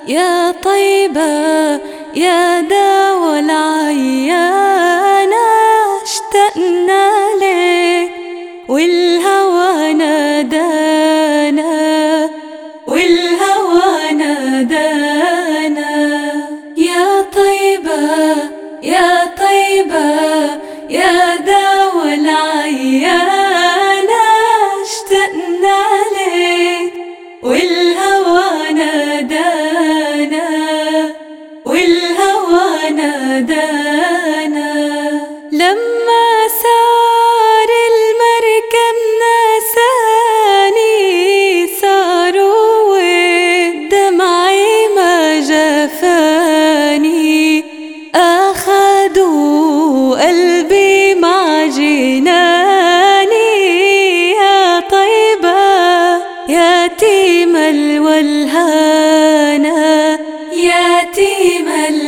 يا طيبة يا داوى العيان اشتقنا لك والهوى نادانا والهوى نادانا يا طيبة يا طيبة يا داوى العيان اشتقنا لك والهوى نادانا والهوى نادانا لما سار المركب نساني صاروا دمعي ما جفاني أخذوا قلبي مع جناني يا طيبة يتيم الولهانا يتيم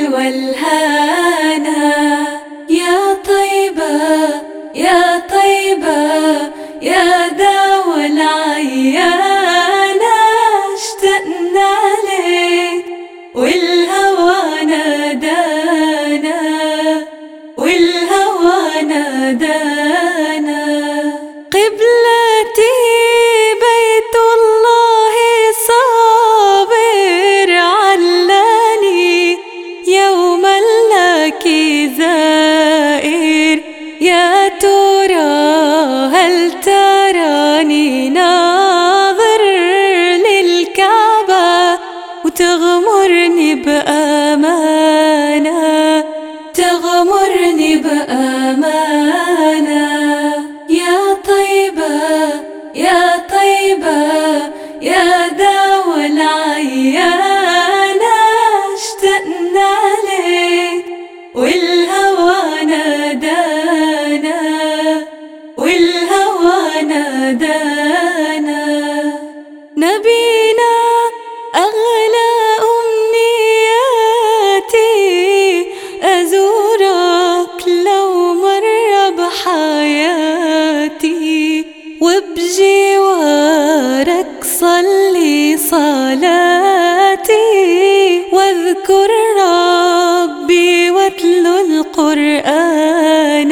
الولهانا يا طيبة يا طيبة يا داوى العيانا اشتقنا لك والهوى نادانا والهوى نادانا قبلتي بيت الله صابر علاني يوما لك زائر يا ترى هل تراني ناظر للكعبة وتغمرني بأمانة تغمرني بأمانة يا طيبة يا طيبة يا داوى العيانة اشتقنا لك والهوى نادانا والهوى نادانا نبينا أغلى أمنياتي أزورك لو مر بحياتي وبجوارك صلي صلاتي واذكر ربي واتلو القرآن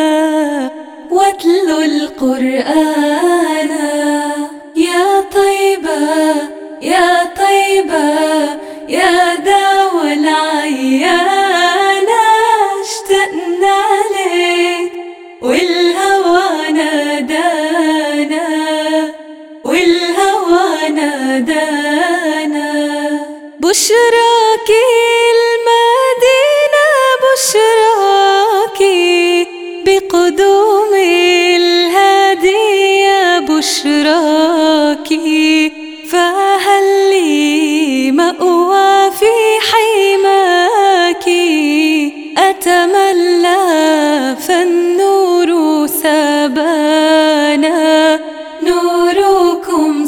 واتلو القرآن يا طيبة يا طيبة يا داوى العيان اشتقنا لك والهوى نادانا والهوى نادانا بشراكي المدينة بشراكي بقدوم الهدية بشراكي فهل لي مأوى في حماك أتملى فالنور سبانا نوركم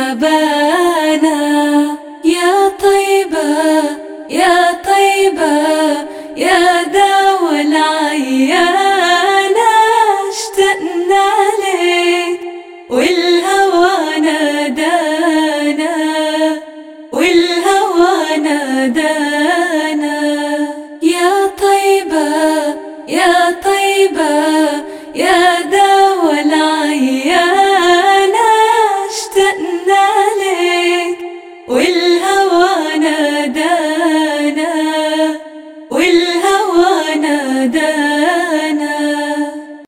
سبانا يا طيبة يا طيبة يا داوى العيان اشتقنا لك والهوى نادانا والهوى نادانا يا طيبة يا طيبة يا داوى العيان اشتقنا لك والهوى